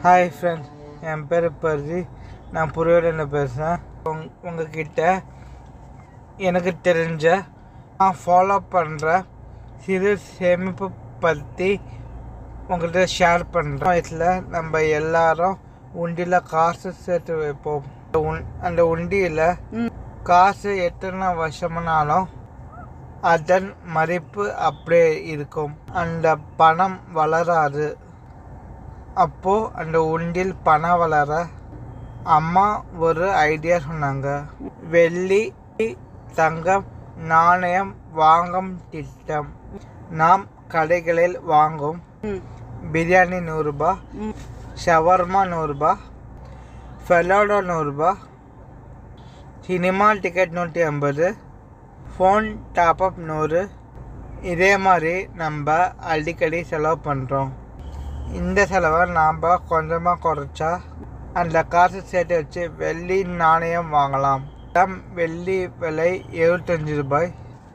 hi friends என் பேர் பர்தி நான் புரியல பேசுகிறேன் உங் உங்ககிட்ட எனக்கு தெரிஞ்ச நான் ஃபாலோ பண்ணுற சிறு சேமிப்பு பற்றி உங்கள்கிட்ட ஷேர் பண்ணுறேன் வயசில் நம்ம எல்லாரும் உண்டியில் காசு சேர்த்து வைப்போம் அந்த உண்- அந்த உண்டியில் காசு எத்தனை வருஷம்னாலும் அதன் மதிப்பு அப்படியே இருக்கும் அந்த பணம் வளராது அப்போ அந்த உண்டில் பணம் வளர அம்மா ஒரு ஐடியா சொன்னாங்க வெள்ளி தங்கம் நாணயம் வாங்கும் திட்டம் நாம் கடைகளில் வாங்கும் பிரியாணி நூறுரூபா ஷவர்மா நூறுரூபா ஃபெலோடோ நூறுரூபா சினிமா டிக்கெட் நூற்றி ஐம்பது ஃபோன் டாப்அப் நூறு இதே மாதிரி நம்ம அடிக்கடி செலவு பண்ணுறோம் இந்த செலவை நாம் கொஞ்சமாக குறைச்சா அந்த காசு சேர்த்து வச்சு வெள்ளி நாணயம் வாங்கலாம் தம் வெள்ளி விலை எழுபத்தஞ்சு ரூபாய்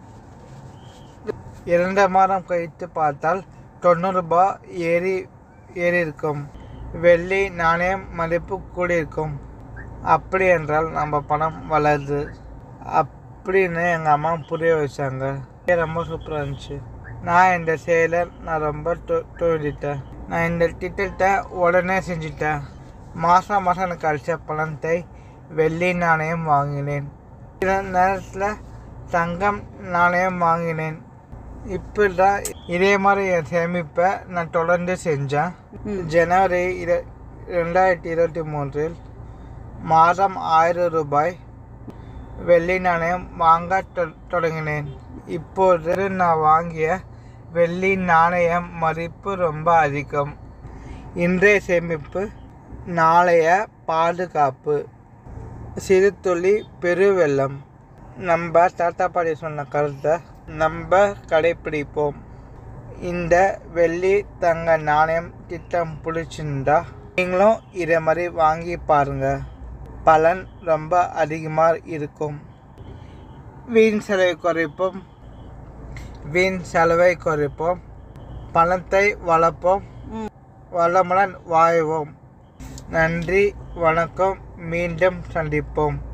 இரண்டு மாதம் கழித்து பார்த்தால் தொண்ணூறு ரூபாய் ஏறி ஏறி இருக்கும் வெள்ளி நாணயம் மதிப்பு கூடியிருக்கும் அப்படி என்றால் நம்ம பணம் வளருது அப்படின்னு எங்கள் அம்மா புரிய வச்சாங்க இது ரொம்ப சூப்பராக இருந்துச்சு நான் இந்த செயலை நான் ரொம்ப தோண்டிட்டேன் நான் இந்த திட்டத்தை உடனே செஞ்சிட்டேன் மாதம் மாதம் எனக்கு அடித்த பணத்தை வெள்ளி நாணயம் வாங்கினேன் சில நேரத்தில் தங்கம் நாணயம் வாங்கினேன் இப்படி தான் இதே மாதிரி என் சேமிப்பை நான் தொடர்ந்து செஞ்சேன் ஜனவரி இர ரெண்டாயிரத்தி இருபத்தி மூன்றில் மாதம் ஆயிரம் ரூபாய் வெள்ளி நாணயம் வாங்க தொ- தொடங்கினேன் இப்போது நான் வாங்கிய வெள்ளி நாணயம் மதிப்பு ரொம்ப அதிகம் இன்றைய சேமிப்பு நாளைய பாதுகாப்பு சிறு துளி பெருவெள்ளம் நம்ம தாத்தா பாட்டி சொன்ன கருத்தை நம்ம கடைப்பிடிப்போம் இந்த வெள்ளி தங்க நாணயம் திட்டம் பிடிச்சிருந்தா நீங்களும் இதை மாதிரி வாங்கி பாருங்க பலன் ரொம்ப அதிகமாக இருக்கும் வீண் செலவை குறைப்போம் வீண் செலவை குறைப்போம் பணத்தை வளர்ப்போம் வளமுடன் வாழ்வோம் நன்றி வணக்கம் மீண்டும் சந்திப்போம்